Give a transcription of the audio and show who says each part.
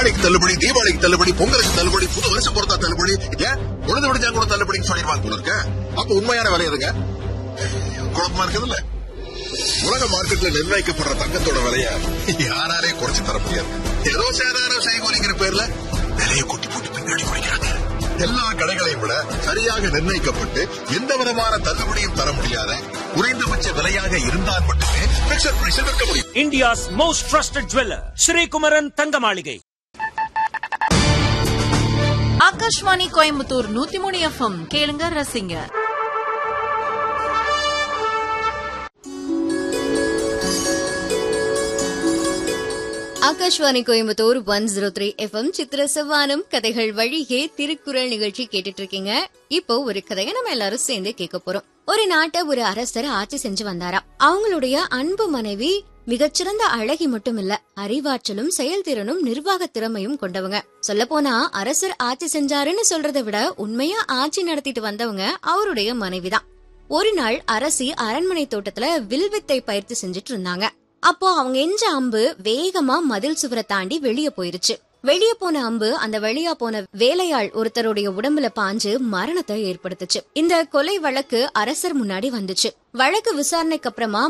Speaker 1: ஆடிக்கு தள்ளுபடி தீபாவளிக்கு தள்ளுபடி பொங்கலுக்கு தள்ளுபடி புது வருஷம் பொறுத்தா தள்ளுபடி ஏன் உழுது விடுஞ்சா கூட தள்ளுபடின்னு சொல்லிடுவாங்க போல இருக்க அப்ப உண்மையான விலை எதுங்க குழப்பமா இருக்குதுல்ல உலக மார்க்கெட்ல நிர்ணயிக்கப்படுற தங்கத்தோட விலைய யாராலே குறைச்சு தர முடியாது ஏதோ சாதாரண செய்கூலிங்கிற பேர்ல விலையை கூட்டி போட்டு பின்னாடி குறைக்கிறாங்க எல்லா கடைகளையும் விட சரியாக நிர்ணயிக்கப்பட்டு எந்த விதமான தள்ளுபடியும் தர முடியாத குறைந்தபட்ச விலையாக இருந்தால் மட்டுமே பிக்சர் பிரைஸில் விற்க முடியும்
Speaker 2: India's most trusted jeweler, Sri Kumaran Tangamalige.
Speaker 3: Akashvani Coimbatore நூத்தி மூணு எஃப்எம் கேளுங்க ரசிங்க
Speaker 4: Akashvani Coimbatore one zero three FM சித்திர செவ்வானம் கதைகள் வழியே திருக்குறள் நிகழ்ச்சி கேட்டுட்டு இருக்கீங்க இப்போ ஒரு கதையை நம்ம எல்லாரும் சேர்ந்து கேட்க போறோம் ஒரு நாட்டை ஒரு அரசர் ஆட்சி செஞ்சு வந்தாராம் அவங்களுடைய அன்பு மனைவி மிகச்சிறந்த அழகி மட்டும் இல்ல அறிவாற்றலும் செயல்திறனும் நிர்வாக திறமையும் கொண்டவங்க சொல்ல போனா அரசர் ஆட்சி செஞ்சாருன்னு சொல்றதை விட உண்மையா ஆட்சி நடத்திட்டு வந்தவங்க அவருடைய மனைவிதான் ஒரு நாள் அரசி அரண்மனை தோட்டத்துல வில்வித்தை பயிற்சி செஞ்சுட்டு இருந்தாங்க அப்போ அவங்க எஞ்ச அம்பு வேகமா மதில் சுவரை தாண்டி வெளியே போயிருச்சு வெளியே போன அம்பு அந்த வெளியா போன வேலையாள் ஒருத்தருடைய உடம்புல பாஞ்சு மரணத்தை ஏற்படுத்துச்சு இந்த கொலை வழக்கு அரசர் முன்னாடி வந்துச்சு வழக்கு விசாரணைக்கு அப்புறமா